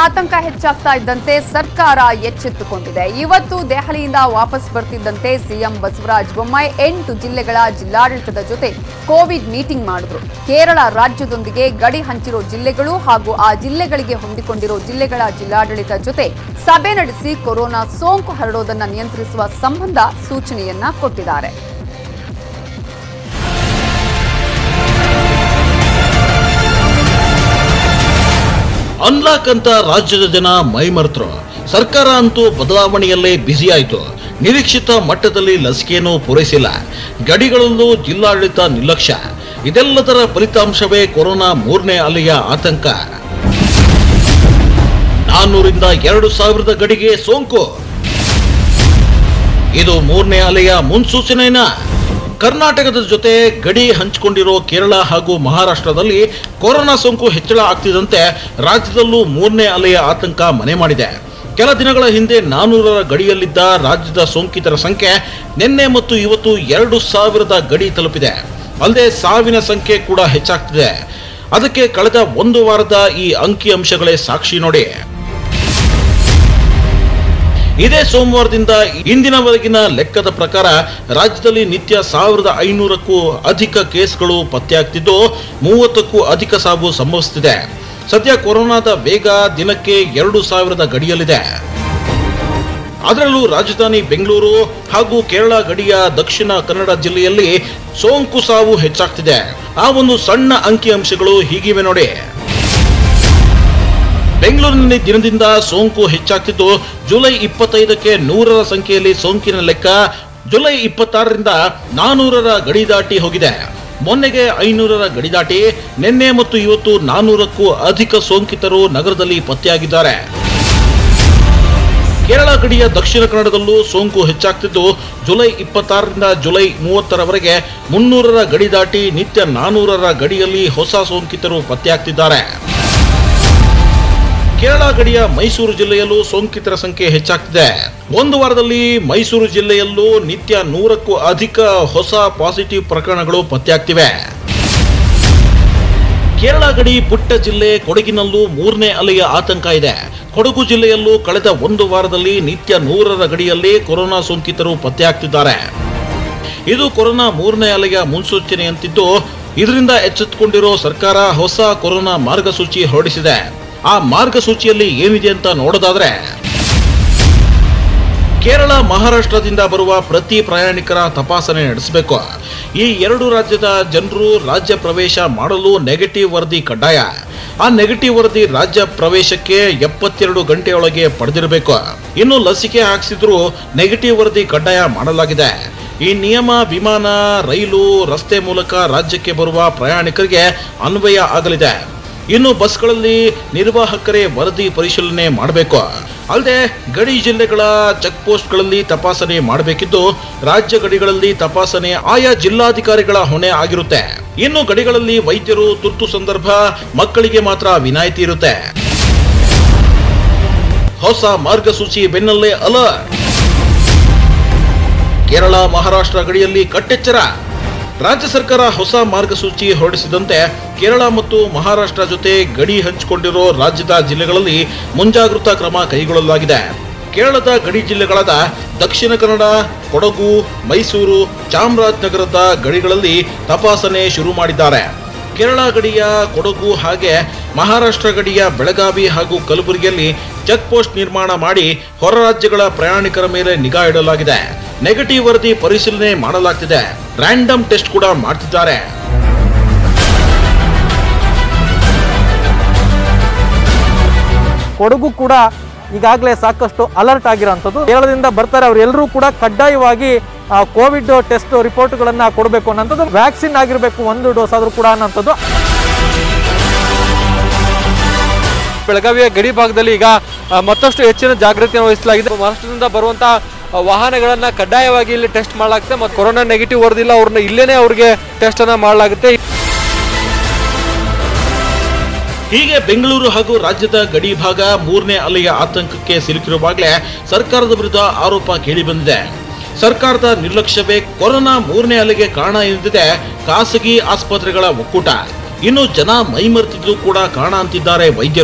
ಆತಂಕ ಹೆಚ್ಚಾಗ್ತಾ ಇದ್ದಂತೆ ಸರ್ಕಾರ ಎಚ್ಚೆತ್ತುಕೊಂಡಿದೆ ಇವತ್ತು ದೆಹಲಿಯಿಂದ ವಾಪಸ್ ಬರ್ತಿದ್ದಂತೆ ಸಿಎಂ ಬಸವರಾಜ ಬೊಮ್ಮಾಯಿ ಎಂಟು ಜಿಲ್ಲೆಗಳ ಜಿಲ್ಲಾಡಳಿತದ ಜೊತೆ ಕೋವಿಡ್ ಮೀಟಿಂಗ್ ಮಾಡಿದ್ರು ಕೇರಳ ರಾಜ್ಯದೊಂದಿಗೆ ಗಡಿ ಹಂಚಿರೋ ಜಿಲ್ಲೆಗಳು ಹಾಗೂ ಆ ಜಿಲ್ಲೆಗಳಿಗೆ ಹೊಂದಿಕೊಂಡಿರೋ ಜಿಲ್ಲೆಗಳ ಜಿಲ್ಲಾಡಳಿತ ಜೊತೆ ಸಭೆ ನಡೆಸಿ ಕೊರೋನಾ ಸೋಂಕು ಹರಡೋದನ್ನ ನಿಯಂತ್ರಿಸುವ ಸಂಬಂಧ ಸೂಚನೆಯನ್ನ ಕೊಟ್ಟಿದ್ದಾರೆ ಅನ್ಲಾಕ್ ಅಂತ ರಾಜ್ಯದ ಜನ ಮೈಮರೆತರು ಸರ್ಕಾರ ಅಂತೂ ಬದಲಾವಣೆಯಲ್ಲೇ ಬ್ಯುಸಿ ಆಯಿತು ನಿರೀಕ್ಷಿತ ಮಟ್ಟದಲ್ಲಿ ಲಸಿಕೆಯನ್ನು ಪೂರೈಸಿಲ್ಲ ಗಡಿಗಳಲ್ಲೂ ಜಿಲ್ಲಾಡಳಿತ ನಿರ್ಲಕ್ಷ್ಯ ಇದೆಲ್ಲದರ ಫಲಿತಾಂಶವೇ ಕೊರೋನಾ ಮೂರನೇ ಅಲೆಯ ಆತಂಕ ನಾನ್ನೂರಿಂದ ಎರಡು ಸಾವಿರದ ಗಡಿಗೆ ಸೋಂಕು ಇದು ಮೂರನೇ ಅಲೆಯ ಮುನ್ಸೂಚನೆನಾ ಕರ್ನಾಟಕದ ಜೊತೆ ಗಡಿ ಹಂಚಿಕೊಂಡಿರೋ ಕೇರಳ ಹಾಗೂ ಮಹಾರಾಷ್ಟ್ರದಲ್ಲಿ ಕೊರೋನಾ ಸೋಂಕು ಹೆಚ್ಚಳ ಆಗ್ತಿದ್ದಂತೆ ರಾಜ್ಯದಲ್ಲೂ ಮೂರನೇ ಅಲೆಯ ಆತಂಕ ಮನೆ ಮಾಡಿದೆ ಕೆಲ ದಿನಗಳ ಹಿಂದೆ ನಾನೂರರ ಗಡಿಯಲ್ಲಿದ್ದ ರಾಜ್ಯದ ಸೋಂಕಿತರ ಸಂಖ್ಯೆ ನಿನ್ನೆ ಮತ್ತು ಇವತ್ತು ಎರಡು ಸಾವಿರದ ಗಡಿ ತಲುಪಿದೆ ಅಲ್ಲದೆ ಸಾವಿನ ಸಂಖ್ಯೆ ಕೂಡ ಹೆಚ್ಚಾಗ್ತಿದೆ ಅದಕ್ಕೆ ಕಳೆದ ಒಂದು ವಾರದ ಈ ಅಂಕಿಅಂಶಗಳೇ ಸಾಕ್ಷಿ ನೋಡಿ ಇದೇ ಸೋಮವಾರದಿಂದ ಇಂದಿನವರೆಗಿನ ಲೆಕ್ಕದ ಪ್ರಕಾರ ರಾಜ್ಯದಲ್ಲಿ ನಿತ್ಯ ಸಾವಿರದ ಐನೂರಕ್ಕೂ ಅಧಿಕ ಕೇಸ್ಗಳು ಪತ್ತೆಯಾಗ್ತಿದ್ದು ಮೂವತ್ತಕ್ಕೂ ಅಧಿಕ ಸಾವು ಸಂಭವಿಸುತ್ತಿದೆ ಸದ್ಯ ಕೊರೋನಾದ ವೇಗ ದಿನಕ್ಕೆ ಎರಡು ಸಾವಿರದ ಗಡಿಯಲ್ಲಿದೆ ಅದರಲ್ಲೂ ರಾಜಧಾನಿ ಬೆಂಗಳೂರು ಹಾಗೂ ಕೇರಳ ಗಡಿಯ ದಕ್ಷಿಣ ಕನ್ನಡ ಜಿಲ್ಲೆಯಲ್ಲಿ ಸೋಂಕು ಸಾವು ಹೆಚ್ಚಾಗ್ತಿದೆ ಆ ಒಂದು ಸಣ್ಣ ಅಂಕಿಅಂಶಗಳು ಹೀಗಿವೆ ನೋಡಿ ಬೆಂಗಳೂರಿನಲ್ಲಿ ದಿನದಿಂದ ಸೋಂಕು ಹೆಚ್ಚಾಗ್ತಿದ್ದು ಜುಲೈ ಇಪ್ಪತ್ತೈದಕ್ಕೆ ನೂರರ ಸಂಖ್ಯೆಯಲ್ಲಿ ಸೋಂಕಿನ ಲೆಕ್ಕ ಜುಲೈ ಇಪ್ಪತ್ತಾರರಿಂದ ನಾನೂರರ ಗಡಿ ದಾಟಿ ಹೋಗಿದೆ ಮೊನ್ನೆಗೆ ಐನೂರರ ಗಡಿ ದಾಟಿ ನಿನ್ನೆ ಮತ್ತು ಇವತ್ತು ನಾನೂರಕ್ಕೂ ಅಧಿಕ ಸೋಂಕಿತರು ನಗರದಲ್ಲಿ ಪತ್ತೆಯಾಗಿದ್ದಾರೆ ಕೇರಳ ಗಡಿಯ ದಕ್ಷಿಣ ಕನ್ನಡದಲ್ಲೂ ಸೋಂಕು ಹೆಚ್ಚಾಗ್ತಿದ್ದು ಜುಲೈ ಇಪ್ಪತ್ತಾರರಿಂದ ಜುಲೈ ಮೂವತ್ತರವರೆಗೆ ಮುನ್ನೂರರ ಗಡಿ ದಾಟಿ ನಿತ್ಯ ನಾನೂರರ ಗಡಿಯಲ್ಲಿ ಹೊಸ ಸೋಂಕಿತರು ಪತ್ತೆಯಾಗ್ತಿದ್ದಾರೆ ಕೇರಳ ಗಡಿಯ ಮೈಸೂರು ಜಿಲ್ಲೆಯಲ್ಲೂ ಸೋಂಕಿತರ ಸಂಖ್ಯೆ ಹೆಚ್ಚಾಗ್ತಿದೆ ಒಂದು ವಾರದಲ್ಲಿ ಮೈಸೂರು ಜಿಲ್ಲೆಯಲ್ಲೂ ನಿತ್ಯ ನೂರಕ್ಕೂ ಅಧಿಕ ಹೊಸ ಪಾಸಿಟಿವ್ ಪ್ರಕರಣಗಳು ಪತ್ತೆಯಾಗ್ತಿವೆ ಕೇರಳ ಗಡಿ ಪುಟ್ಟ ಜಿಲ್ಲೆ ಕೊಡಗಿನಲ್ಲೂ ಮೂರನೇ ಅಲೆಯ ಆತಂಕ ಇದೆ ಕೊಡಗು ಜಿಲ್ಲೆಯಲ್ಲೂ ಕಳೆದ ಒಂದು ವಾರದಲ್ಲಿ ನಿತ್ಯ ನೂರರ ಗಡಿಯಲ್ಲಿ ಕೊರೋನಾ ಸೋಂಕಿತರು ಪತ್ತೆಯಾಗ್ತಿದ್ದಾರೆ ಇದು ಕೊರೋನಾ ಮೂರನೇ ಅಲೆಯ ಮುನ್ಸೂಚನೆಯಂತಿದ್ದು ಇದರಿಂದ ಎಚ್ಚೆತ್ತುಕೊಂಡಿರೋ ಸರ್ಕಾರ ಹೊಸ ಕೊರೋನಾ ಮಾರ್ಗಸೂಚಿ ಹೊರಡಿಸಿದೆ ಆ ಮಾರ್ಗಸೂಚಿಯಲ್ಲಿ ಏನಿದೆ ಅಂತ ನೋಡೋದಾದ್ರೆ ಕೇರಳ ಮಹಾರಾಷ್ಟ್ರದಿಂದ ಬರುವ ಪ್ರತಿ ಪ್ರಯಾಣಿಕರ ತಪಾಸಣೆ ನಡೆಸಬೇಕು ಈ ಎರಡು ರಾಜ್ಯದ ಜನರು ರಾಜ್ಯ ಪ್ರವೇಶ ಮಾಡಲು ನೆಗೆಟಿವ್ ವರದಿ ಕಡ್ಡಾಯ ಆ ನೆಗೆಟಿವ್ ವರದಿ ರಾಜ್ಯ ಪ್ರವೇಶಕ್ಕೆ ಎಪ್ಪತ್ತೆರಡು ಗಂಟೆಯೊಳಗೆ ಪಡೆದಿರಬೇಕು ಇನ್ನು ಲಸಿಕೆ ಹಾಕಿಸಿದ್ರೂ ನೆಗೆಟಿವ್ ವರದಿ ಕಡ್ಡಾಯ ಮಾಡಲಾಗಿದೆ ಈ ನಿಯಮ ವಿಮಾನ ರೈಲು ರಸ್ತೆ ಮೂಲಕ ರಾಜ್ಯಕ್ಕೆ ಬರುವ ಪ್ರಯಾಣಿಕರಿಗೆ ಅನ್ವಯ ಆಗಲಿದೆ ಇನ್ನು ಬಸ್ಗಳಲ್ಲಿ ನಿರ್ವಾಹಕರೇ ವರದಿ ಪರಿಶೀಲನೆ ಮಾಡಬೇಕು ಅಲ್ಲದೆ ಗಡಿ ಜಿಲ್ಲೆಗಳ ಚೆಕ್ ಪೋಸ್ಟ್ಗಳಲ್ಲಿ ತಪಾಸಣೆ ಮಾಡಬೇಕಿದ್ದು ರಾಜ್ಯ ಗಡಿಗಳಲ್ಲಿ ತಪಾಸಣೆ ಆಯಾ ಜಿಲ್ಲಾಧಿಕಾರಿಗಳ ಹೊಣೆ ಆಗಿರುತ್ತೆ ಇನ್ನು ಗಡಿಗಳಲ್ಲಿ ವೈದ್ಯರು ತುರ್ತು ಸಂದರ್ಭ ಮಕ್ಕಳಿಗೆ ಮಾತ್ರ ವಿನಾಯಿತಿ ಇರುತ್ತೆ ಹೊಸ ಮಾರ್ಗಸೂಚಿ ಬೆನ್ನಲ್ಲೇ ಅಲರ್ಟ್ ಕೇರಳ ಮಹಾರಾಷ್ಟ್ರ ಗಡಿಯಲ್ಲಿ ಕಟ್ಟೆಚ್ಚರ ರಾಜ್ಯ ಸರ್ಕಾರ ಹೊಸ ಮಾರ್ಗಸೂಚಿ ಹೊರಡಿಸಿದಂತೆ ಕೇರಳ ಮತ್ತು ಮಹಾರಾಷ್ಟ್ರ ಜೊತೆ ಗಡಿ ಹಂಚಿಕೊಂಡಿರೋ ರಾಜ್ಯದ ಜಿಲ್ಲೆಗಳಲ್ಲಿ ಮುಂಜಾಗೃತಾ ಕ್ರಮ ಕೈಗೊಳ್ಳಲಾಗಿದೆ ಕೇರಳದ ಗಡಿ ಜಿಲ್ಲೆಗಳಾದ ದಕ್ಷಿಣ ಕನ್ನಡ ಕೊಡಗು ಮೈಸೂರು ಚಾಮರಾಜನಗರದ ಗಡಿಗಳಲ್ಲಿ ತಪಾಸಣೆ ಶುರು ಮಾಡಿದ್ದಾರೆ ಕೇರಳ ಗಡಿಯ ಕೊಡಗು ಹಾಗೆ ಮಹಾರಾಷ್ಟ್ರ ಗಡಿಯ ಬೆಳಗಾವಿ ಹಾಗೂ ಕಲಬುರಗಿಯಲ್ಲಿ ಚೆಕ್ ಪೋಸ್ಟ್ ನಿರ್ಮಾಣ ಮಾಡಿ ಹೊರ ರಾಜ್ಯಗಳ ಪ್ರಯಾಣಿಕರ ಮೇಲೆ ನಿಗಾ ಇಡಲಾಗಿದೆ ನೆಗೆಟಿವ್ ವರದಿ ಪರಿಶೀಲನೆ ಮಾಡಲಾಗ್ತಿದೆ ರ್ಯಾಂಡಮ್ ಟೆಸ್ಟ್ ಕೂಡ ಮಾಡ್ತಿದ್ದಾರೆ ಕೊಡಗು ಕೂಡ ಈಗಾಗಲೇ ಸಾಕಷ್ಟು ಅಲರ್ಟ್ ಆಗಿರೋಂಥದ್ದು ಕೇರಳದಿಂದ ಬರ್ತಾರೆ ಅವರೆಲ್ಲರೂ ಕೂಡ ಕಡ್ಡಾಯವಾಗಿ ಆ, ಕೋವಿಡ್ ಟೆಸ್ಟ್ ರಿಪೋರ್ಟ್ಗಳನ್ನು ಕೊಡಬೇಕು ಅನ್ನೋಂಥದ್ದು ವ್ಯಾಕ್ಸಿನ್ ಆಗಿರಬೇಕು ಒಂದು ಡೋಸ್ ಆದರೂ ಕೂಡ ಅನ್ನೋಂಥದ್ದು ಬೆಳಗಾವಿಯ ಗಡಿ ಭಾಗದಲ್ಲಿ ಈಗ ಆ, ಮತ್ತಷ್ಟು ಹೆಚ್ಚಿನ ಜಾಗೃತಿಯನ್ನು ವಹಿಸಲಾಗಿದೆ ಮಹಾರಾಷ್ಟ್ರದಿಂದ ಬರುವಂತಹ ಆ, ವಾಹನಗಳನ್ನ ಕಡ್ಡಾಯವಾಗಿ ಇಲ್ಲಿ ಟೆಸ್ಟ್ ಮಾಡಲಾಗುತ್ತೆ ಮತ್ತು ಕೊರೋನಾ ನೆಗೆಟಿವ್ ವರದಿಲ್ಲ ಅವ್ರನ್ನ ಇಲ್ಲೇನೆ ಅವ್ರಿಗೆ ಟೆಸ್ಟ್ ಅನ್ನ ಮಾಡಲಾಗುತ್ತೆ ಹೀಗೆ ಬೆಂಗಳೂರು ಹಾಗೂ ರಾಜ್ಯದ ಗಡಿ ಭಾಗ ಮೂರನೇ ಅಲೆಯ ಆತಂಕಕ್ಕೆ ಸಿಲುಕಿರುವಾಗಲೇ ಸರ್ಕಾರದ ವಿರುದ್ಧ ಆರೋಪ ಕೇಳಿಬಂದಿದೆ ಸರ್ಕಾರದ ನಿರ್ಲಕ್ಷ್ಯವೇ ಕೊರೋನಾ ಮೂರನೇ ಅಲೆಗೆ ಕಾರಣ ಎಂದಿದೆ ಖಾಸಗಿ ಆಸ್ಪತ್ರೆಗಳ ಒಕ್ಕೂಟ ಇನ್ನು ಜನ ಮೈಮರೆತಿದ್ದು ಕೂಡ ಕಾರಣ ಅಂತಿದ್ದಾರೆ ವೈದ್ಯರು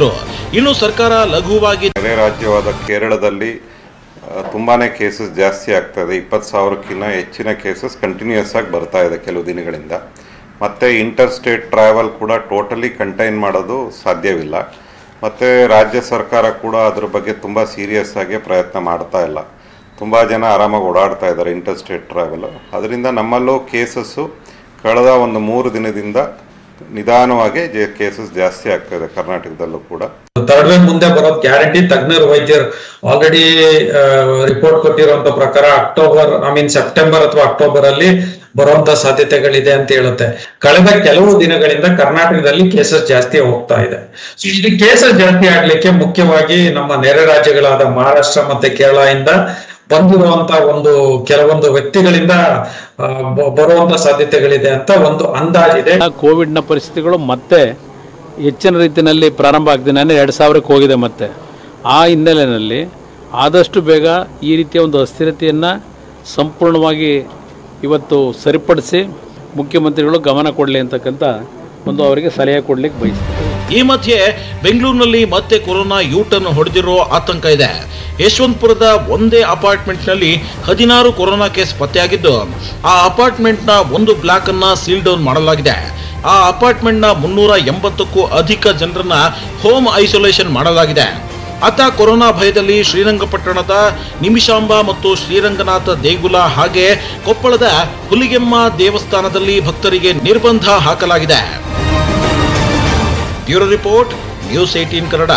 ಇನ್ನು ಸರ್ಕಾರ ಲಘುವಾಗಿ ನೆರೆ ರಾಜ್ಯವಾದ ಕೇರಳದಲ್ಲಿ ಆ, ತುಂಬಾನೇ ಕೇಸಸ್ ಜಾಸ್ತಿ ಆಗ್ತಾ ಇದೆ ಇಪ್ಪತ್ತು ಸಾವಿರಕ್ಕಿಂತ ಹೆಚ್ಚಿನ ಕೇಸಸ್ ಕಂಟಿನ್ಯೂಸ್ ಆಗಿ ಬರ್ತಾ ಇದೆ ಕೆಲವು ದಿನಗಳಿಂದ ಮತ್ತು ಇಂಟರ್ ಸ್ಟೇಟ್ ಟ್ರಾವೆಲ್ ಕೂಡ ಟೋಟಲಿ ಕಂಟೈನ್ ಮಾಡೋದು ಸಾಧ್ಯವಿಲ್ಲ ಮತ್ತು ರಾಜ್ಯ ಸರ್ಕಾರ ಕೂಡ ಅದ್ರ ಬಗ್ಗೆ ತುಂಬ ಸೀರಿಯಸ್ ಆಗಿ ಪ್ರಯತ್ನ ಮಾಡ್ತಾ ಇಲ್ಲ ತುಂಬ ಜನ ಆರಾಮಾಗಿ ಓಡಾಡ್ತಾ ಇದ್ದಾರೆ ಇಂಟರ್ ಸ್ಟೇಟ್ ಟ್ರಾವೆಲ್ ಅದರಿಂದ ನಮ್ಮಲ್ಲೂ ಕೇಸಸ್ಸು ಕಳೆದ ಒಂದು ಮೂರು ದಿನದಿಂದ ನಿಧಾನವಾಗಿ ಕೇಸಸ್ ಜಾಸ್ತಿ ಆಗ್ತಾ ಇದೆ ಕರ್ನಾಟಕದಲ್ಲೂ ಕೂಡ ಥರ್ಡ್ ವೇವ್ ಮುಂದೆ ಬರೋದ್ ಗ್ಯಾರಂಟಿ ತಜ್ಞರು ವೈದ್ಯರು ಆಲ್ರೆಡಿ ರಿಪೋರ್ಟ್ ಕೊಟ್ಟಿರುವಂತ ಪ್ರಕಾರ ಅಕ್ಟೋಬರ್ ಐ ಮೀನ್ ಸೆಪ್ಟೆಂಬರ್ ಅಥವಾ ಅಕ್ಟೋಬರ್ ಅಲ್ಲಿ ಬರುವಂತ ಸಾಧ್ಯತೆಗಳಿದೆ ಅಂತ ಹೇಳುತ್ತೆ ಕಳೆದ ಕೆಲವು ದಿನಗಳಿಂದ ಕರ್ನಾಟಕದಲ್ಲಿ ಕೇಸಸ್ ಜಾಸ್ತಿ ಹೋಗ್ತಾ ಇದೆ ಸೊ ಇದು ಕೇಸಸ್ ಜಾಸ್ತಿ ಆಗ್ಲಿಕ್ಕೆ ಮುಖ್ಯವಾಗಿ ನಮ್ಮ ನೆರೆ ರಾಜ್ಯಗಳಾದ ಮಹಾರಾಷ್ಟ್ರ ಮತ್ತೆ ಕೇರಳ ಇಂದ ಬಂದಿರುವಂತ ಒಂದು ಕೆಲವೊಂದು ವ್ಯಕ್ತಿಗಳಿಂದ ಆ, ಬ- ಬರುವಂತ ಸಾಧ್ಯತೆಗಳಿದೆ ಅಂತ ಒಂದು ಅಂದಾಜಿದೆ ಕೋವಿಡ್ನ ಪರಿಸ್ಥಿತಿಗಳು ಮತ್ತೆ ಹೆಚ್ಚಿನ ರೀತಿಯಲ್ಲಿ ಪ್ರಾರಂಭ ಆಗ್ತಿದೆ ನಾನು ಎರಡು ಸಾವಿರಕ್ಕೆ ಹೋಗಿದೆ ಮತ್ತೆ ಆ ಹಿನ್ನೆಲೆಯಲ್ಲಿ ಆದಷ್ಟು ಬೇಗ ಈ ರೀತಿಯ ಒಂದು ಅಸ್ಥಿರತೆಯನ್ನು ಸಂಪೂರ್ಣವಾಗಿ ಇವತ್ತು ಸರಿಪಡಿಸಿ ಮುಖ್ಯಮಂತ್ರಿಗಳು ಗಮನ ಕೊಡಲಿ ಅಂತಕ್ಕಂಥ ಒಂದು ಅವರಿಗೆ ಸಲಹೆ ಕೊಡ್ಲಿಕ್ಕೆ ಬಯಸ್ತೀನಿ ಈ ಮಧ್ಯೆ ಬೆಂಗಳೂರಿನಲ್ಲಿ ಮತ್ತೆ ಕೊರೋನಾ ಯೂ ಟರ್ನ್ ಹೊಡೆದಿರೋ ಆತಂಕ ಇದೆ ಯಶವಂತಪುರದ ಒಂದೇ ಅಪಾರ್ಟ್ಮೆಂಟ್ನಲ್ಲಿ ಹದಿನಾರು ಕೊರೋನಾ ಕೇಸ್ ಪತ್ತೆಯಾಗಿದ್ದು ಆ ಅಪಾರ್ಟ್ಮೆಂಟ್ನ ಒಂದು ಬ್ಲಾಕ್ ಅನ್ನ ಸೀಲ್ ಡೌನ್ ಮಾಡಲಾಗಿದೆ ಆ ಅಪಾರ್ಟ್ಮೆಂಟ್ನ ಮುನ್ನೂರ ಎಂಬತ್ತಕ್ಕೂ ಅಧಿಕ ಜನರನ್ನ ಹೋಮ್ ಐಸೋಲೇಷನ್ ಮಾಡಲಾಗಿದೆ ಅತ ಕೊರೋನಾ ಭಯದಲ್ಲಿ ಶ್ರೀರಂಗಪಟ್ಟಣದ ನಿಮಿಷಾಂಬ ಮತ್ತು ಶ್ರೀರಂಗನಾಥ ದೇಗುಲ ಹಾಗೆ ಕೊಪ್ಪಳದ ಹುಲಿಗೆಮ್ಮ ದೇವಸ್ಥಾನದಲ್ಲಿ ಭಕ್ತರಿಗೆ ನಿರ್ಬಂಧ ಹಾಕಲಾಗಿದೆ bureau report news eighteen Kannada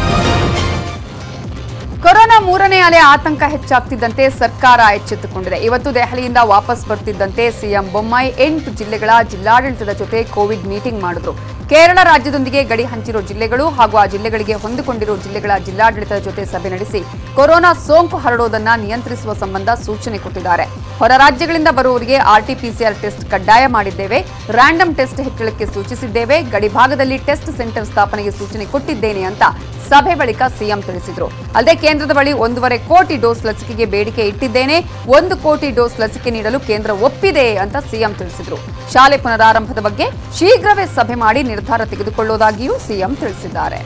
corona ಮೂರನೇ ಅಲೆ ಆತಂಕ ಹೆಚ್ಚಾಗ್ತಿದ್ದಂತೆ ಸರ್ಕಾರ ಎಚ್ಚೆತ್ತುಕೊಂಡಿದೆ ಇವತ್ತು ದೆಹಲಿಯಿಂದ ವಾಪಸ್ ಬರ್ತಿದ್ದಂತೆ ಸಿಎಂ ಬೊಮ್ಮಾಯಿ ಎಂಟು ಜಿಲ್ಲೆಗಳ ಜಿಲ್ಲಾಡಳಿತದ ಜೊತೆ ಕೋವಿಡ್ ಮೀಟಿಂಗ್ ಮಾಡಿದ್ರು ಕೇರಳ ರಾಜ್ಯದೊಂದಿಗೆ ಗಡಿ ಹಂಚಿರೋ ಜಿಲ್ಲೆಗಳು ಹಾಗೂ ಆ ಜಿಲ್ಲೆಗಳಿಗೆ ಹೊಂದಿಕೊಂಡಿರೋ ಜಿಲ್ಲೆಗಳ ಜಿಲ್ಲಾಡಳಿತದ ಜೊತೆ ಸಭೆ ನಡೆಸಿ ಕೊರೋನಾ ಸೋಂಕು ಹರಡೋದನ್ನ ನಿಯಂತ್ರಿಸುವ ಸಂಬಂಧ ಸೂಚನೆ ಕೊಟ್ಟಿದ್ದಾರೆ ಹೊರ ರಾಜ್ಯಗಳಿಂದ ಬರುವವರಿಗೆ ಆರ್ಟಿಪಿಸಿಆರ್ ಟೆಸ್ಟ್ ಕಡ್ಡಾಯ ಮಾಡಿದ್ದೇವೆ ರ್ಯಾಂಡಮ್ ಟೆಸ್ಟ್ ಹೆಚ್ಚಳಕ್ಕೆ ಸೂಚಿಸಿದ್ದೇವೆ ಗಡಿ ಭಾಗದಲ್ಲಿ ಟೆಸ್ಟ್ ಸೆಂಟರ್ ಸ್ಥಾಪನೆಗೆ ಸೂಚನೆ ಕೊಟ್ಟಿದ್ದೇನೆ ಅಂತ ಸಭೆ ಬಳಿಕ ಸಿಎಂ ತಿಳಿಸಿದ್ರು ಅಲ್ಲದೆ ಕೇಂದ್ರದ ಬಳಿ ಒಂದೂವರೆ ಕೋಟಿ ಡೋಸ್ ಲಸಿಕೆಗೆ ಬೇಡಿಕೆ ಇಟ್ಟಿದ್ದೇನೆ ಒಂದು ಕೋಟಿ ಡೋಸ್ ಲಸಿಕೆ ನೀಡಲು ಕೇಂದ್ರ ಒಪ್ಪಿದೆ ಅಂತ ಸಿಎಂ ತಿಳಿಸಿದ್ರು ಶಾಲೆ ಪುನರಾರಂಭದ ಬಗ್ಗೆ ಶೀಘ್ರವೇ ಸಭೆ ಮಾಡಿ ನಿರ್ಧಾರ ತೆಗೆದುಕೊಳ್ಳುವುದಾಗಿಯೂ ಸಿಎಂ ತಿಳಿಸಿದ್ದಾರೆ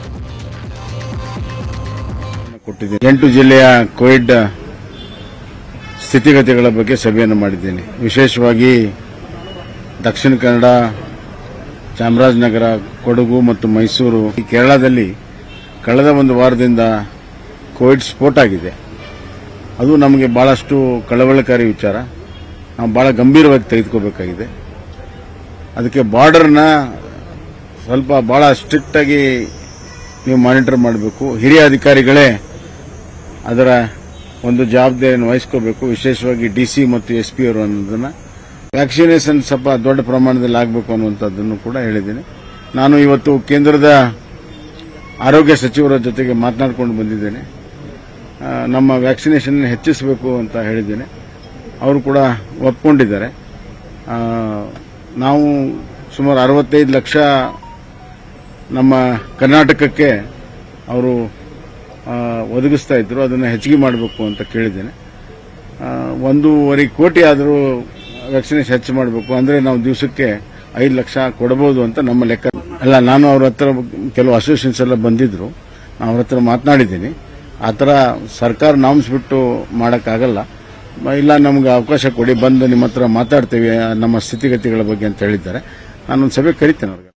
ಕೊಟ್ಟಿದ್ದೀನಿ ಎಂಟು ಜಿಲ್ಲೆಯ ಕೋವಿಡ್ ಸ್ಥಿತಿಗತಿಗಳ ಬಗ್ಗೆ ಸಭೆಯನ್ನು ಮಾಡಿದ್ದೇನೆ ವಿಶೇಷವಾಗಿ ದಕ್ಷಿಣ ಕನ್ನಡ ಚಾಮರಾಜನಗರ ಕೊಡಗು ಮತ್ತು ಮೈಸೂರು ಈ ಕೇರಳದಲ್ಲಿ ಕಳೆದ ಒಂದು ವಾರದಿಂದ ಕೋವಿಡ್ ಸ್ಫೋಟ ಆಗಿದೆ ಅದು ನಮಗೆ ಬಹಳಷ್ಟು ಕಳವಳಕಾರಿ ವಿಚಾರ ನಾವು ಬಹಳ ಗಂಭೀರವಾಗಿ ತೆಗೆದುಕೋಬೇಕಾಗಿದೆ ಅದಕ್ಕೆ ಬಾರ್ಡರ್ನ ಸ್ವಲ್ಪ ಬಹಳ ಸ್ಟ್ರಿಕ್ಟ್ ಆಗಿ ನೀವು ಮಾನಿಟರ್ ಮಾಡಬೇಕು ಹಿರಿಯ ಅಧಿಕಾರಿಗಳೇ ಅದರ ಒಂದು ಜವಾಬ್ದಾರಿಯನ್ನು ವಹಿಸ್ಕೋಬೇಕು ವಿಶೇಷವಾಗಿ ಡಿ ಸಿ ಮತ್ತು ಎಸ್ ಪಿ ಅವರು ಅನ್ನೋದನ್ನ ವ್ಯಾಕ್ಸಿನೇಷನ್ ಸ್ವಲ್ಪ ದೊಡ್ಡ ಪ್ರಮಾಣದಲ್ಲಿ ಆಗಬೇಕು ಅನ್ನುವಂಥದ್ದನ್ನು ಕೂಡ ಹೇಳಿದ್ದೀನಿ ನಾನು ಇವತ್ತು ಕೇಂದ್ರದ ಆರೋಗ್ಯ ಸಚಿವರ ಜೊತೆಗೆ ಮಾತನಾಡಿಕೊಂಡು ಬಂದಿದ್ದೇನೆ ಆ, ನಮ್ಮ ವ್ಯಾಕ್ಸಿನೇಷನ್ ಹೆಚ್ಚಿಸಬೇಕು ಅಂತ ಹೇಳಿದ್ದೇನೆ ಅವರು ಕೂಡ ಒಪ್ಕೊಂಡಿದ್ದಾರೆ ಆ, ನಾವು ಸುಮಾರು ಅರವತ್ತೈದು ಲಕ್ಷ ನಮ್ಮ ಕರ್ನಾಟಕಕ್ಕೆ ಅವರು ಆ, ಒದಗಿಸ್ತಾ ಇದ್ರು ಅದನ್ನು ಹೆಚ್ಚಿಗೆ ಮಾಡಬೇಕು ಅಂತ ಕೇಳಿದ್ದೇನೆ ಆ, ಒಂದೂವರೆ ಕೋಟಿ ಆದರೂ ವ್ಯಾಕ್ಸಿನೇಷನ್ ಹೆಚ್ಚು ಮಾಡಬೇಕು ಅಂದರೆ ನಾವು ದಿವಸಕ್ಕೆ ಐದು ಲಕ್ಷ ಕೊಡಬಹುದು ಅಂತ ನಮ್ಮ ಲೆಕ್ಕ ಅಲ್ಲ ನಾನು ಅವ್ರ ಹತ್ರ ಕೆಲವು ಅಸೋಸಿಯೇಷನ್ಸ್ ಎಲ್ಲ ಬಂದಿದ್ರು ನಾನು ಅವ್ರ ಹತ್ರ ಮಾತನಾಡಿದ್ದೀನಿ ಆ ಥರ ಸರ್ಕಾರ ನಾಮ್ಸ್ ಬಿಟ್ಟು ಮಾಡೋಕ್ಕಾಗಲ್ಲ ಮ- ಇಲ್ಲ ನಮ್ಗೆ ಅವಕಾಶ ಕೊಡಿ ಬಂದು ನಿಮ್ಮ ಹತ್ರ ಮಾತಾಡ್ತೇವೆ ನಮ್ಮ ಸ್ಥಿತಿಗತಿಗಳ ಬಗ್ಗೆ ಅಂತ ಹೇಳಿದ್ದಾರೆ ನಾನೊಂದು ಸಭೆ ಕರಿತೇನೆ ಅವ್ರಿಗೆ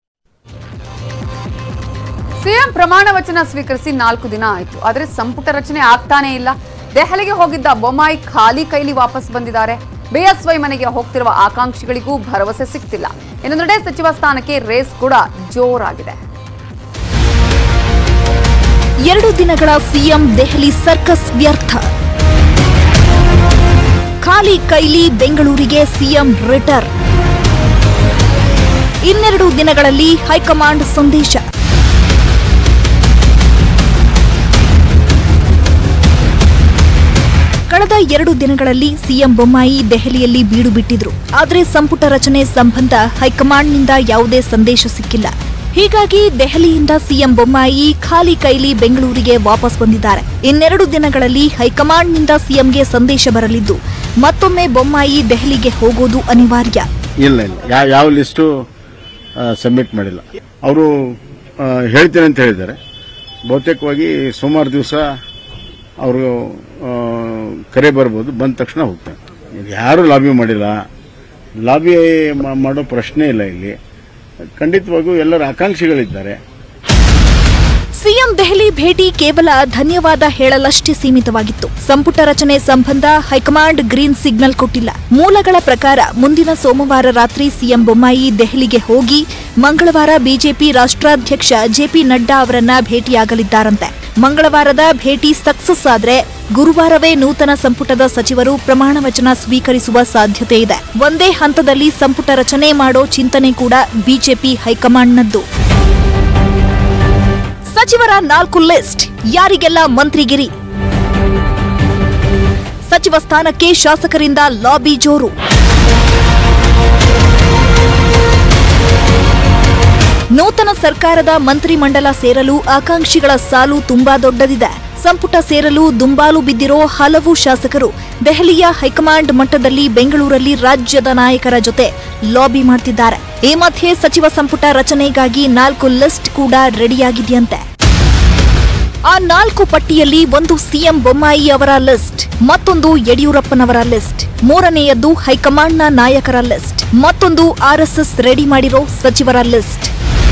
ಸಿಎಂ ಪ್ರಮಾಣ ವಚನ ಸ್ವೀಕರಿಸಿ ನಾಲ್ಕು ದಿನ ಆಯಿತು ಆದರೆ ಸಂಪುಟ ರಚನೆ ಆಗ್ತಾನೇ ಇಲ್ಲ ದೆಹಲಿಗೆ ಹೋಗಿದ್ದ ಬೊಮ್ಮಾಯಿ ಖಾಲಿ ಕೈಲಿ ವಾಪಸ್ ಬಂದಿದ್ದಾರೆ ಬಿಎಸ್ವೈ ಮನೆಗೆ ಹೋಗ್ತಿರುವ ಆಕಾಂಕ್ಷಿಗಳಿಗೂ ಭರವಸೆ ಸಿಗ್ತಿಲ್ಲ ಇನ್ನೊಂದೆಡೆ ಸಚಿವ ಸ್ಥಾನಕ್ಕೆ ರೇಸ್ ಕೂಡ ಜೋರಾಗಿದೆ ಎರಡು ದಿನಗಳ ಸಿಎಂ ದೆಹಲಿ ಸರ್ಕಸ್ ವ್ಯರ್ಥ ಖಾಲಿ ಕೈಲಿ ಬೆಂಗಳೂರಿಗೆ ಸಿಎಂ ರಿಟರ್ನ್ ಇನ್ನೆರಡು ದಿನಗಳಲ್ಲಿ ಹೈಕಮಾಂಡ್ ಸಂದೇಶ ಕಳೆದ ಎರಡು ದಿನಗಳಲ್ಲಿ ಸಿಎಂ ಬೊಮ್ಮಾಯಿ ದೆಹಲಿಯಲ್ಲಿ ಬೀಡು ಬಿಟ್ಟಿದ್ರು ಆದರೆ ಸಂಪುಟ ರಚನೆ ಸಂಬಂಧ ಹೈಕಮಾಂಡ್ನಿಂದ ಯಾವುದೇ ಸಂದೇಶ ಸಿಕ್ಕಿಲ್ಲ ಹೀಗಾಗಿ ದೆಹಲಿಯಿಂದ ಸಿಎಂ ಬೊಮ್ಮಾಯಿ ಖಾಲಿ ಕೈಲಿ ಬೆಂಗಳೂರಿಗೆ ವಾಪಸ್ ಬಂದಿದ್ದಾರೆ ಇನ್ನೆರಡು ದಿನಗಳಲ್ಲಿ ಹೈಕಮಾಂಡ್ನಿಂದ ಸಿಎಂಗೆ ಸಂದೇಶ ಬರಲಿದ್ದು ಮತ್ತೊಮ್ಮೆ ಬೊಮ್ಮಾಯಿ ದೆಹಲಿಗೆ ಹೋಗೋದು ಅನಿವಾರ್ಯ ಇಲ್ಲ ಇಲ್ಲ ಯಾವ ಯಾವ ಲಿಸ್ಟು ಸಬ್ಮಿಟ್ ಮಾಡಿಲ್ಲ ಅವರು ಹೇಳ್ತೇನೆ ಅಂತ ಹೇಳಿದ್ದಾರೆ ಬಹುತೇಕವಾಗಿ ಸೋಮವಾರ ದಿವಸ ಅವರು ಆ, ಕರೆ ಬರ್ಬೋದು ಬಂದ ತಕ್ಷಣ ಹೋಗ್ತಾರೆ ಇಲ್ಲಿ ಯಾರೂ ಲಾಬಿ ಮಾಡಿಲ್ಲ ಲಾಬಿ ಮಾ- ಮಾಡೋ ಪ್ರಶ್ನೆ ಇಲ್ಲ ಇಲ್ಲಿ ಖಂಡಿತವಾಗೂ ಎಲ್ಲರ ಆಕಾಂಕ್ಷಿಗಳಿದ್ದಾರೆ ಸಿಎಂ ದೆಹಲಿ ಭೇಟಿ ಕೇವಲ ಧನ್ಯವಾದ ಹೇಳಲಷ್ಟೇ ಸೀಮಿತವಾಗಿತ್ತು ಸಂಪುಟ ರಚನೆ ಸಂಬಂಧ ಹೈಕಮಾಂಡ್ ಗ್ರೀನ್ ಸಿಗ್ನಲ್ ಕೊಟ್ಟಿಲ್ಲ ಮೂಲಗಳ ಪ್ರಕಾರ ಮುಂದಿನ ಸೋಮವಾರ ರಾತ್ರಿ ಸಿಎಂ ಬೊಮ್ಮಾಯಿ ದೆಹಲಿಗೆ ಹೋಗಿ ಮಂಗಳವಾರ ಬಿಜೆಪಿ ರಾಷ್ಟ್ರಾಧ್ಯಕ್ಷ ಜೆಪಿ ನಡ್ಡಾ ಅವರನ್ನ ಭೇಟಿಯಾಗಲಿದ್ದಾರಂತೆ ಮಂಗಳವಾರದ ಭೇಟಿ ಸಕ್ಸಸ್ ಆದ್ರೆ ಗುರುವಾರವೇ ನೂತನ ಸಂಪುಟದ ಸಚಿವರು ಪ್ರಮಾಣ ವಚನ ಸ್ವೀಕರಿಸುವ ಸಾಧ್ಯತೆ ಇದೆ ಒಂದೇ ಹಂತದಲ್ಲಿ ಸಂಪುಟ ರಚನೆ ಮಾಡೋ ಚಿಂತನೆ ಕೂಡ ಬಿಜೆಪಿ ಹೈಕಮಾಂಡ್ನದ್ದು ಸಚಿವರ ನಾಲ್ಕು ಲಿಸ್ಟ್ ಯಾರಿಗೆಲ್ಲ ಮಂತ್ರಿಗಿರಿ ಸಚಿವ ಸ್ಥಾನಕ್ಕೆ ಶಾಸಕರಿಂದ ಲಾಬಿ ಜೋರು ನೂತನ ಸರ್ಕಾರದ ಮಂತ್ರಿಮಂಡಲ ಸೇರಲು ಆಕಾಂಕ್ಷಿಗಳ ಸಾಲು ತುಂಬಾ ದೊಡ್ಡದಿದೆ ಸಂಪುಟ ಸೇರಲು ದುಂಬಾಲು ಬಿದ್ದಿರೋ ಹಲವು ಶಾಸಕರು ದೆಹಲಿಯ ಹೈಕಮಾಂಡ್ ಮಟ್ಟದಲ್ಲಿ ಬೆಂಗಳೂರಲ್ಲಿ ರಾಜ್ಯದ ನಾಯಕರ ಜೊತೆ ಲಾಬಿ ಮಾಡ್ತಿದ್ದಾರೆ ಈ ಮಧ್ಯೆ ಸಚಿವ ಸಂಪುಟ ರಚನೆಗಾಗಿ ನಾಲ್ಕು ಲಿಸ್ಟ್ ಕೂಡ ರೆಡಿಯಾಗಿದೆಯಂತೆ ಆ ನಾಲ್ಕು ಪಟ್ಟಿಯಲ್ಲಿ ಒಂದು ಸಿಎಂ ಬೊಮ್ಮಾಯಿ ಅವರ ಲಿಸ್ಟ್ ಮತ್ತೊಂದು ಯಡಿಯೂರಪ್ಪನವರ ಲಿಸ್ಟ್ ಮೂರನೆಯದ್ದು ಹೈಕಮಾಂಡ್ನ ನಾಯಕರ ಲಿಸ್ಟ್ ಮತ್ತೊಂದು ಆರ್ಎಸ್ಎಸ್ ರೆಡಿ ಮಾಡಿರೋ ಸಚಿವರ ಲಿಸ್ಟ್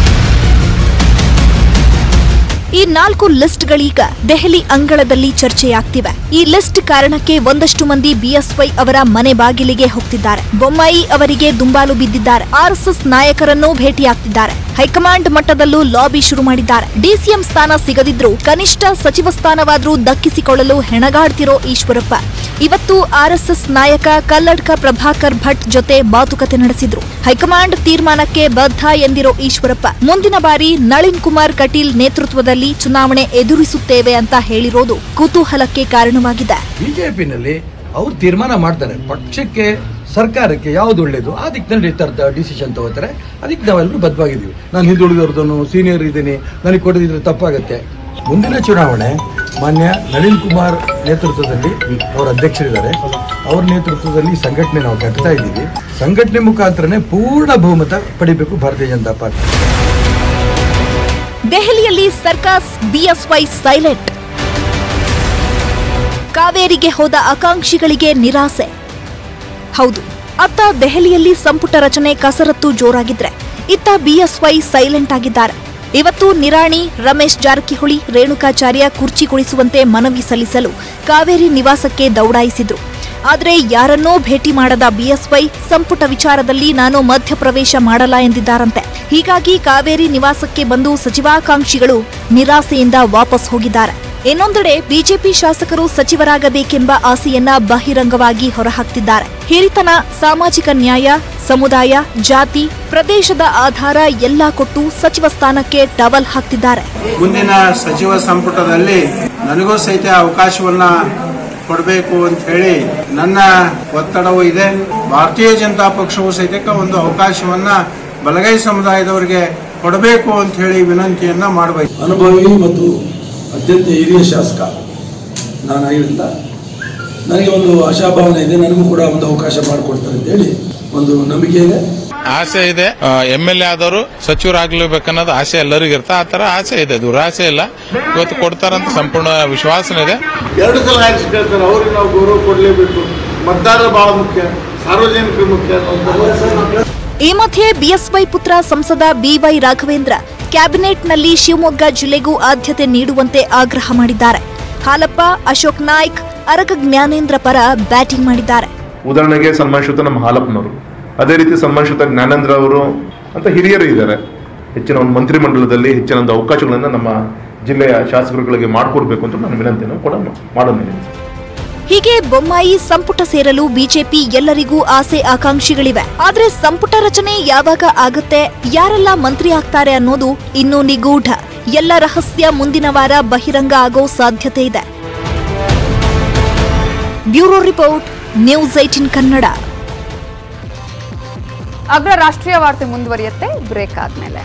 ಈ ನಾಲ್ಕು ಲಿಸ್ಟ್ಗಳೀಗ ದೆಹಲಿ ಅಂಗಳದಲ್ಲಿ ಚರ್ಚೆಯಾಗ್ತಿವೆ ಈ ಲಿಸ್ಟ್ ಕಾರಣಕ್ಕೆ ಒಂದಷ್ಟು ಮಂದಿ ಬಿಎಸ್ವೈ ಅವರ ಮನೆ ಬಾಗಿಲಿಗೆ ಹೋಗ್ತಿದ್ದಾರೆ ಬೊಮ್ಮಾಯಿ ಅವರಿಗೆ ದುಂಬಾಲು ಬಿದ್ದಿದ್ದಾರೆ ಆರ್ಎಸ್ಎಸ್ ನಾಯಕರನ್ನೂ ಭೇಟಿಯಾಗ್ತಿದ್ದಾರೆ ಹೈಕಮಾಂಡ್ ಮಟ್ಟದಲ್ಲೂ ಲಾಬಿ ಶುರು ಮಾಡಿದ್ದಾರೆ ಡಿಸಿಎಂ ಸ್ಥಾನ ಸಿಗದಿದ್ರೂ ಕನಿಷ್ಠ ಸಚಿವ ಸ್ಥಾನವಾದ್ರೂ ದಕ್ಕಿಸಿಕೊಳ್ಳಲು ಹೆಣಗಾಡ್ತಿರೋ ಈಶ್ವರಪ್ಪ ಇವತ್ತು ಆರ್ಎಸ್ಎಸ್ ನಾಯಕ ಕಲ್ಲಡ್ಕ ಪ್ರಭಾಕರ್ ಭಟ್ ಜೊತೆ ಮಾತುಕತೆ ನಡೆಸಿದ್ರು ಹೈಕಮಾಂಡ್ ತೀರ್ಮಾನಕ್ಕೆ ಬದ್ಧ ಎಂದಿರೋ ಈಶ್ವರಪ್ಪ ಮುಂದಿನ ಬಾರಿ ನಳಿನ್ ಕುಮಾರ್ ಕಟೀಲ್ ನೇತೃತ್ವದಲ್ಲಿ ಚುನಾವಣೆ ಎದುರಿಸುತ್ತೇವೆ ಅಂತ ಹೇಳಿರೋದು ಕುತೂಹಲಕ್ಕೆ ಕಾರಣವಾಗಿದೆ ಬಿಜೆಪಿನಲ್ಲಿ ಅವ್ರು ತೀರ್ಮಾನ ಮಾಡ್ತಾರೆ ಪಕ್ಷಕ್ಕೆ ಸರ್ಕಾರಕ್ಕೆ ಯಾವ್ದು ಒಳ್ಳೇದು ಆ ದಿಕ್ಕಿನಲ್ಲಿ ಡಿಸಿಷನ್ ತಗೋತಾರೆ ಅದಕ್ಕೆ ನಾವೆಲ್ಲರೂ ಬದ್ಧವಾಗಿದ್ದೀವಿ ನಾನು ಹಿಂದುಳಿದವ್ರದನ್ನು ಸೀನಿಯರ್ ಇದ್ದೀನಿ ನನಗೆ ಕೊಡದಿದ್ರೆ ತಪ್ಪಾಗುತ್ತೆ ಮುಂದಿನ ಚುನಾವಣೆ ಮಾನ್ಯ ನಳಿನ್ ಕುಮಾರ್ ನೇತೃತ್ವದಲ್ಲಿ ಅವರ ಅಧ್ಯಕ್ಷರಿದ್ದಾರೆ ಅವ್ರ ನೇತೃತ್ವದಲ್ಲಿ ಈ ಸಂಘಟನೆ ನಾವು ಕಟ್ತಾ ಇದ್ದೀವಿ ಸಂಘಟನೆ ಮುಖಾಂತರನೇ ಪೂರ್ಣ ಬಹುಮತ ಪಡಿಬೇಕು ಭಾರತೀಯ ಜನತಾ ಪಾರ್ಟಿ ದೆಹಲಿಯಲ್ಲಿ ಸರ್ಕಾಸ್ ಬಿಎಸ್ವೈ ಸೈಲೆಂಟ್ ಕಾವೇರಿಗೆ ಹೋದ ಆಕಾಂಕ್ಷಿಗಳಿಗೆ ನಿರಾಸೆ ಹೌದು ಅತ್ತ ದೆಹಲಿಯಲ್ಲಿ ಸಂಪುಟ ರಚನೆ ಕಸರತ್ತು ಜೋರಾಗಿದ್ರೆ ಇತ್ತ ಬಿಎಸ್ವೈ ಸೈಲೆಂಟ್ ಆಗಿದ್ದಾರೆ ಇವತ್ತು ನಿರಾಣಿ ರಮೇಶ್ ಜಾರಕಿಹೊಳಿ ರೇಣುಕಾಚಾರ್ಯ ಕುರ್ಚಿ ಕೊಡಿಸುವಂತೆ ಮನವಿ ಸಲ್ಲಿಸಲು ಕಾವೇರಿ ನಿವಾಸಕ್ಕೆ ದೌಡಾಯಿಸಿದ್ರು ಆದರೆ ಯಾರನ್ನೂ ಭೇಟಿ ಮಾಡದ ಬಿಎಸ್ವೈ ಸಂಪುಟ ವಿಚಾರದಲ್ಲಿ ನಾನು ಮಧ್ಯಪ್ರವೇಶ ಮಾಡಲ್ಲ ಎಂದಿದ್ದಾರಂತೆ ಹೀಗಾಗಿ ಕಾವೇರಿ ನಿವಾಸಕ್ಕೆ ಬಂದು ಸಚಿವಾಕಾಂಕ್ಷಿಗಳು ನಿರಾಸೆಯಿಂದ ವಾಪಸ್ ಹೋಗಿದ್ದಾರೆ ಇನ್ನೊಂದೆಡೆ ಬಿಜೆಪಿ ಶಾಸಕರು ಸಚಿವರಾಗಬೇಕೆಂಬ ಆಸೆಯನ್ನ ಬಹಿರಂಗವಾಗಿ ಹೊರಹಾಕ್ತಿದ್ದಾರೆ ಹಿರಿತನ ಸಾಮಾಜಿಕ ನ್ಯಾಯ ಸಮುದಾಯ ಜಾತಿ ಪ್ರದೇಶದ ಆಧಾರ ಎಲ್ಲಾ ಕೊಟ್ಟು ಸಚಿವ ಸ್ಥಾನಕ್ಕೆ ಟವಲ್ ಹಾಕ್ತಿದ್ದಾರೆ ಮುಂದಿನ ಸಚಿವ ಸಂಪುಟದಲ್ಲಿ ನನಗೂ ಸಹಿತ ಅವಕಾಶವನ್ನ ಕೊಡಬೇಕು ಅಂತ ಹೇಳಿ ನನ್ನ ಒತ್ತಡವೂ ಇದೆ ಭಾರತೀಯ ಜನತಾ ಪಕ್ಷವು ಸಹಿತ ಒಂದು ಅವಕಾಶವನ್ನ ಬಲಗೈ ಸಮುದಾಯದವರಿಗೆ ಕೊಡಬೇಕು ಅಂತ ಹೇಳಿ ವಿನಂತಿಯನ್ನ ಮಾಡಬೇಕು ಅನುಭವಿ ಮತ್ತು ಅತ್ಯಂತ ಹಿರಿಯ ಶಾಸಕ ನಾನಾಗಿರಿಂದ ನನಗೆ ಒಂದು ಆಶಾಭಾವನೆ ಇದೆ ನನಗೂ ಕೂಡ ಒಂದು ಅವಕಾಶ ಮಾಡಿಕೊಡ್ತಾರೆ ಅಂತೇಳಿ ಒಂದು ನಂಬಿಕೆ ಇದೆ ಆಸೆ ಇದೆ ಎಂ ಎಲ್ ಎ ಆದವರು ಸಚಿವರಾಗ್ಲೇಬೇಕನ್ನೋದು ಆಸೆ ಎಲ್ಲರಿಗೂ ಇರುತ್ತೆ ಆ ತರ ಆಸೆ ಇದೆ ದುರಾಸೆ ಇಲ್ಲ ಇವತ್ತು ಕೊಡ್ತಾರಂತ ಸಂಪೂರ್ಣ ವಿಶ್ವಾಸನ ಇದೆ ಎರಡು ಸಲ ಆರಿಸಿ ಕೇಳ್ತಾರೆ ಅವ್ರಿಗೆ ನಾವು ಗೌರವ ಕೊಡಲೇಬೇಕು ಮತದಾರರು ಬಹಳ ಮುಖ್ಯ ಸಾರ್ವಜನಿಕರು ಮುಖ್ಯ ಅನ್ನುವಂಥದ್ದು ಈ ಮಧ್ಯೆ ಬಿಎಸ್ವೈ ಪುತ್ರ ಸಂಸದ ಬಿವೈ ರಾಘವೇಂದ್ರ ಕ್ಯಾಬಿನೆಟ್ನಲ್ಲಿ ಶಿವಮೊಗ್ಗ ಜಿಲ್ಲೆಗೂ ಆದ್ಯತೆ ನೀಡುವಂತೆ ಆಗ್ರಹ ಮಾಡಿದ್ದಾರೆ ಹಾಲಪ್ಪ ಅಶೋಕ್ ನಾಯ್ಕ್ ಅರಗ ಜ್ಞಾನೇಂದ್ರ ಪರ ಬ್ಯಾಟಿಂಗ್ ಮಾಡಿದ್ದಾರೆ ಉದಾಹರಣೆಗೆ ಸನ್ಮಾನಿಸುತ್ತ ನಮ್ಮ ಹಾಲಪ್ಪನವರು ಅದೇ ರೀತಿ ಸನ್ಮಾನಿಸುತ್ತ ಜ್ಞಾನೇಂದ್ರ ಅವರು ಅಂತ ಹಿರಿಯರು ಇದ್ದಾರೆ ಹೆಚ್ಚಿನ ಒಂದು ಮಂತ್ರಿಮಂಡಲದಲ್ಲಿ ಹೆಚ್ಚಿನ ಒಂದು ಅವಕಾಶಗಳನ್ನು ನಮ್ಮ ಜಿಲ್ಲೆಯ ಶಾಸಕರುಗಳಿಗೆ ಮಾಡಿಕೊಡ್ಬೇಕು ಅಂತ ನಾನು ವಿನಂತಿಯನ್ನು ಕೂಡ ಮಾಡೋಣ ಹೀಗೆ ಬೊಮ್ಮಾಯಿ ಸಂಪುಟ ಸೇರಲು ಬಿಜೆಪಿ ಎಲ್ಲರಿಗೂ ಆಸೆ ಆಕಾಂಕ್ಷಿಗಳಿವೆ ಆದ್ರೆ ಸಂಪುಟ ರಚನೆ ಯಾವಾಗ ಆಗತ್ತೆ ಯಾರೆಲ್ಲ ಮಂತ್ರಿ ಆಗ್ತಾರೆ ಅನ್ನೋದು ಇನ್ನೂ ನಿಗೂಢ ಎಲ್ಲ ರಹಸ್ಯ ಮುಂದಿನ ವಾರ ಬಹಿರಂಗ ಆಗೋ ಸಾಧ್ಯತೆ ಇದೆ bureau report news eighteen Kannada ಅಗ್ರ ರಾಷ್ಟ್ರೀಯ ವಾರ್ತೆ ಮುಂದುವರಿಯುತ್ತೆ ಬ್ರೇಕ್ ಆದ್ಮೇಲೆ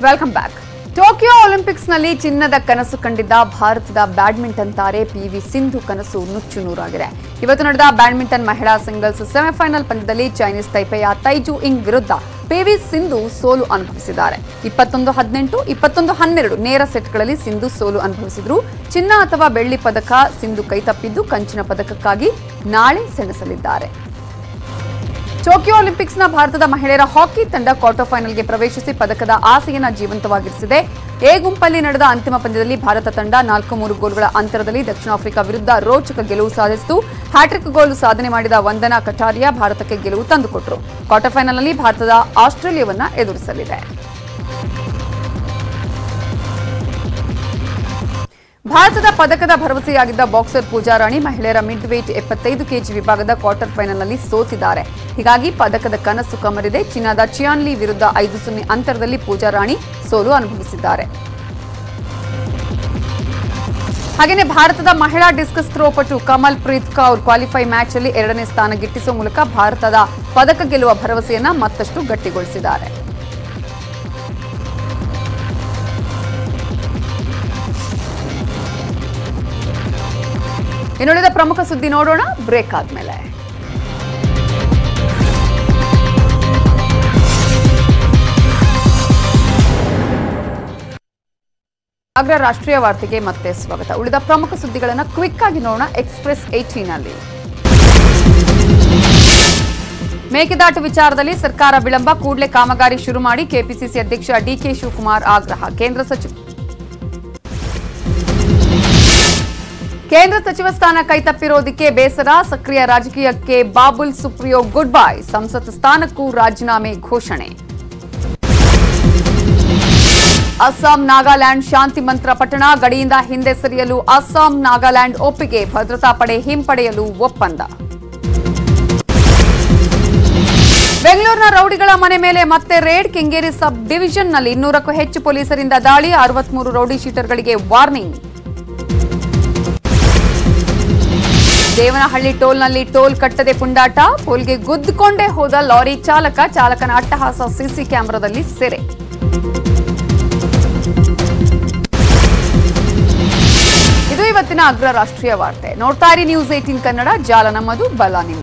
ವೆಲ್ಕಮ್ ಬ್ಯಾಕ್ ಟೋಕಿಯೋ ಒಲಿಂಪಿಕ್ಸ್ನಲ್ಲಿ ಚಿನ್ನದ ಕನಸು ಕಂಡಿದ್ದ ಭಾರತದ ಬ್ಯಾಡ್ಮಿಂಟನ್ ತಾರೆ ಪಿವಿ ಸಿಂಧು ಕನಸು ನುಚ್ಚು ನೂರಾಗಿದೆ ಇವತ್ತು ನಡೆದ ಬ್ಯಾಡ್ಮಿಂಟನ್ ಮಹಿಳಾ ಸಿಂಗಲ್ಸ್ ಸೆಮಿಫೈನಲ್ ಪಂದ್ಯದಲ್ಲಿ ಚೈನೀಸ್ ತೈಪೆಯ ತೈಜು ಇಂಗ್ ವಿರುದ್ಧ ಪಿವಿ ಸಿಂಧು ಸೋಲು ಅನುಭವಿಸಿದ್ದಾರೆ ಇಪ್ಪತ್ತೊಂದು ಹದಿನೆಂಟು ಇಪ್ಪತ್ತೊಂದು ಹನ್ನೆರಡು ನೇರ ಸೆಟ್ಗಳಲ್ಲಿ ಸಿಂಧು ಸೋಲು ಅನುಭವಿಸಿದ್ರು ಚಿನ್ನ ಅಥವಾ ಬೆಳ್ಳಿ ಪದಕ ಸಿಂಧು ಕೈತಪ್ಪಿದ್ದು ಕಂಚಿನ ಪದಕಕ್ಕಾಗಿ ನಾಳೆ ಸೆಣಸಲಿದ್ದಾರೆ ಟೋಕಿಯೋ ಒಲಿಂಪಿಕ್ಸ್ನ ಭಾರತದ ಮಹಿಳೆಯರ ಹಾಕಿ ತಂಡ ಕ್ವಾರ್ಟರ್ ಫೈನಲ್ಗೆ ಪ್ರವೇಶಿಸಿ ಪದಕದ ಆಸೆಯನ್ನ ಜೀವಂತವಾಗಿರಿಸಿದೆ ಎ ಗುಂಪಲ್ಲಿ ನಡೆದ ಅಂತಿಮ ಪಂದ್ಯದಲ್ಲಿ ಭಾರತ ತಂಡ ನಾಲ್ಕು ಮೂರು ಗೋಲುಗಳ ಅಂತರದಲ್ಲಿ ದಕ್ಷಿಣ ಆಫ್ರಿಕಾ ವಿರುದ್ಧ ರೋಚಕ ಗೆಲುವು ಸಾಧಿಸಿತು ಹ್ಯಾಟ್ರಿಕ್ ಗೋಲು ಸಾಧನೆ ಮಾಡಿದ ವಂದನಾ ಕಟಾರಿಯಾ ಭಾರತಕ್ಕೆ ಗೆಲುವು ತಂದುಕೊಟ್ಟರು ಕ್ವಾರ್ಟರ್ ಫೈನಲ್ನಲ್ಲಿ ಭಾರತದ ಆಸ್ಟ್ರೇಲಿಯಾವನ್ನ ಎದುರಿಸಲಿದೆ ಭಾರತದ ಪದಕದ ಭರವಸೆಯಾಗಿದ್ದ ಬಾಕ್ಸರ್ ಪೂಜಾ ರಾಣಿ ಮಹಿಳೆಯರ ಮಿಡ್ ವೇಟ್ ಎಪ್ಪತ್ತೈದು ಕೆಜಿ ವಿಭಾಗದ ಕ್ವಾರ್ಟರ್ ಫೈನಲ್ನಲ್ಲಿ ಸೋತಿದ್ದಾರೆ ಹೀಗಾಗಿ ಪದಕದ ಕನಸು ಕಮರಿದೆ ಚೀನಾದ ಚಿಯಾನ್ಲಿ ವಿರುದ್ಧ ಐದು ಸೊನ್ನೆ ಅಂತರದಲ್ಲಿ ಪೂಜಾ ರಾಣಿ ಸೋಲು ಅನುಭವಿಸಿದ್ದಾರೆ ಹಾಗೆಯೇ ಭಾರತದ ಮಹಿಳಾ ಡಿಸ್ಕಸ್ ಥ್ರೋ ಪಟು Kamalpreet Kaur qualify match ಅಲ್ಲಿ ಎರಡನೇ ಸ್ಥಾನ ಗಿಟ್ಟಿಸುವ ಮೂಲಕ ಭಾರತದ ಪದಕ ಗೆಲ್ಲುವ ಭರವಸೆಯನ್ನ ಮತ್ತಷ್ಟು ಗಟ್ಟಿಗೊಳಿಸಿದ್ದಾರೆ ಇನ್ನುಳಿದ ಪ್ರಮುಖ ಸುದ್ದಿ ನೋಡೋಣ ಬ್ರೇಕ್ ಆದ್ಮೇಲೆ ಅಗ್ರ ರಾಷ್ಟ್ರೀಯ ವಾರ್ತೆಗೆ ಮತ್ತೆ ಸ್ವಾಗತ ಉಳಿದ ಪ್ರಮುಖ ಸುದ್ದಿಗಳನ್ನು ಕ್ವಿಕ್ ಆಗಿ ನೋಡೋಣ ಎಕ್ಸ್ಪ್ರೆಸ್ ಏಟೀನ್ ಅಲ್ಲಿ ಮೇಕೆದಾಟು ವಿಚಾರದಲ್ಲಿ ಸರ್ಕಾರ ವಿಳಂಬ ಕೂಡಲೇ ಕಾಮಗಾರಿ ಶುರು ಮಾಡಿ ಕೆಪಿಸಿಸಿ ಅಧ್ಯಕ್ಷ ಡಿಕೆ ಶಿವಕುಮಾರ್ ಆಗ್ರಹ ಕೇಂದ್ರ ಸಚಿವ ಕೇಂದ್ರ ಸಚಿವ ಸ್ಥಾನ ಕೈತಪ್ಪಿರೋದಕ್ಕೆ ಬೇಸರ ಸಕ್ರಿಯ ರಾಜಕೀಯಕ್ಕೆ ಬಾಬುಲ್ ಸುಪ್ರಿಯೋ ಗುಡ್ ಬೈ ಸಂಸತ್ ಸ್ಥಾನಕ್ಕೂ ರಾಜೀನಾಮೆ ಘೋಷಣೆ ಅಸ್ಸಾಂ ನಾಗಾಲ್ಯಾಂಡ್ ಶಾಂತಿ ಮಂತ್ರ ಪಠಣ ಗಡಿಯಿಂದ ಹಿಂದೆ ಸರಿಯಲು ಅಸ್ಸಾಂ ನಾಗಾಲ್ಯಾಂಡ್ ಒಪ್ಪಿಗೆ ಭದ್ರತಾ ಪಡೆ ಹಿಂಪಡೆಯಲು ಒಪ್ಪಂದ ಬೆಂಗಳೂರಿನ ರೌಡಿಗಳ ಮನೆ ಮೇಲೆ ಮತ್ತೆ ರೇಡ್ ಕೆಂಗೇರಿ ಸಬ್ ಡಿವಿಷನ್ನಲ್ಲಿ ಇನ್ನೂರಕ್ಕೂ ಹೆಚ್ಚು ಪೊಲೀಸರಿಂದ ದಾಳಿ ಅರವತ್ಮೂರು ರೌಡಿ ಶೀಟರ್ಗಳಿಗೆ ವಾರ್ನಿಂಗ್ ದೇವನಹಳ್ಳಿ ಟೋಲ್ನಲ್ಲಿ ಟೋಲ್ ಕಟ್ಟದೆ ಪುಂಡಾಟ ಪೋಲ್ಗೆ ಗುದ್ದುಕೊಂಡೇ ಹೋದ ಲಾರಿ ಚಾಲಕ ಚಾಲಕನ ಅಟ್ಟಹಾಸ ಸಿಸಿ ಕ್ಯಾಮೆರಾದಲ್ಲಿ ಸೆರೆ ಇದು ಇವತ್ತಿನ ಅಗ್ರ ರಾಷ್ಟ್ರೀಯ ವಾರ್ತೆ ನೋಡ್ತಾ ಇರಿ ನ್ಯೂಸ್ ಏಟೀನ್ ಕನ್ನಡ ಜಾಲ ನಮ್ಮದು ಬಲ ನಿಮ್ಮದು